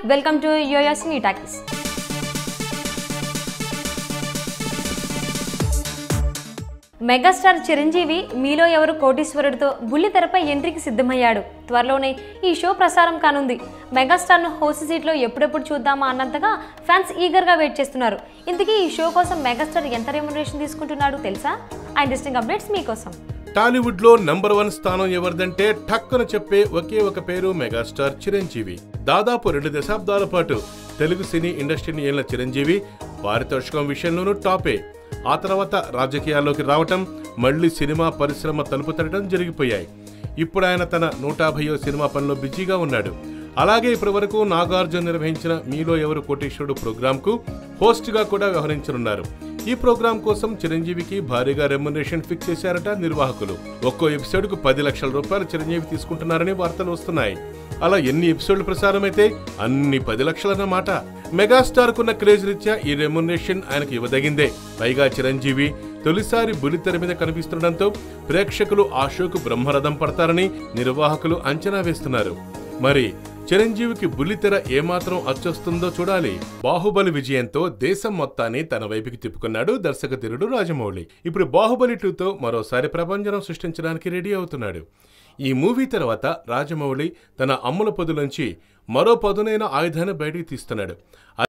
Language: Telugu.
welcome to Yoyo Cine Talkies megastar Chiranjeevi మీలో ఎవరు కోటీశ్వరుడితో బుల్లి తెరపై ఎంట్రీకి సిద్ధమయ్యాడు త్వరలోనే ఈ షో ప్రసారం కానుంది మెగాస్టార్ను హోస్ట్ సీట్లో ఎప్పుడెప్పుడు చూద్దామా అన్నంతగా ఫ్యాన్స్ ఈగర్గా వెయిట్ చేస్తున్నారు ఇంతకీ ఈ షో కోసం మెగాస్టార్ ఎంత రెమ్యునరేషన్ తీసుకుంటున్నాడు తెలుసా ఆ ఇంట్రెస్టింగ్ అప్డేట్స్ మీకోసం టాలీవుడ్ లో నంబర్ వన్ స్థానం ఎవరిదంటే టక్కున చెప్పే ఒకే ఒక పేరు మెగాస్టార్ చిరంజీవి దాదాపు రెండు దశాబ్దాల పాటు తెలుగు సినీ ఇండస్ట్రీని ఏలిన చిరంజీవి పారితోషికం విషయంలోనూ టాపే ఆ తర్వాత రాజకీయాల్లోకి రావటం మళ్లీ సినిమా పరిశ్రమ తలుపు తట్టడం జరిగిపోయాయి ఇప్పుడు ఆయన తన నూట యాభైయో సినిమా పనిలో బిజీగా ఉన్నాడు అలాగే ఇప్పటి వరకు నాగార్జున నిర్వహించిన మీలో ఎవరు కోటేశ్వరుడు ప్రోగ్రాంకు హోస్ట్ గా కూడా వ్యవహరించనున్నారు ఈ ప్రోగ్రాం కోసం చిరంజీవికి భారీగా రెమ్యునరేషన్ ఫిక్స్ చేశారట నిర్వాహకులు ఒక్కో ఎపిసోడ్ కు పది లక్షల రూపాయలు చిరంజీవి తీసుకుంటున్నారని వార్తలు వస్తున్నాయి అలా ఎన్ని ఎపిసోడ్లు ప్రసారమైతే అన్ని పది లక్షలన్నమాట మెగాస్టార్ కున్న క్రేజ్ రీత్యా ఈ రెమ్యునరేషన్ ఆయనకు ఇవ్వదగిందే పైగా చిరంజీవి తొలిసారి బులితెర మీద కనిపిస్తుండటంతో ప్రేక్షకులు ఆ షోకు బ్రహ్మరథం పడతారని నిర్వాహకులు అంచనా వేస్తున్నారు మరి చిరంజీవికి బుల్లితెర ఏమాత్రం అచ్చొస్తుందో చూడాలి బాహుబలి విజయంతో దేశం మొత్తాన్ని తన వైపుకి తిప్పుకున్నాడు దర్శకధీరుడు రాజమౌళి ఇప్పుడు బాహుబలి టూతో మరోసారి ప్రపంచం సృష్టించడానికి రెడీ అవుతున్నాడు ఈ మూవీ తర్వాత రాజమౌళి తన అమ్ముల పొదులోంచి మరో పదునైన ఆయుధాన్ని బయటికి తీస్తున్నాడు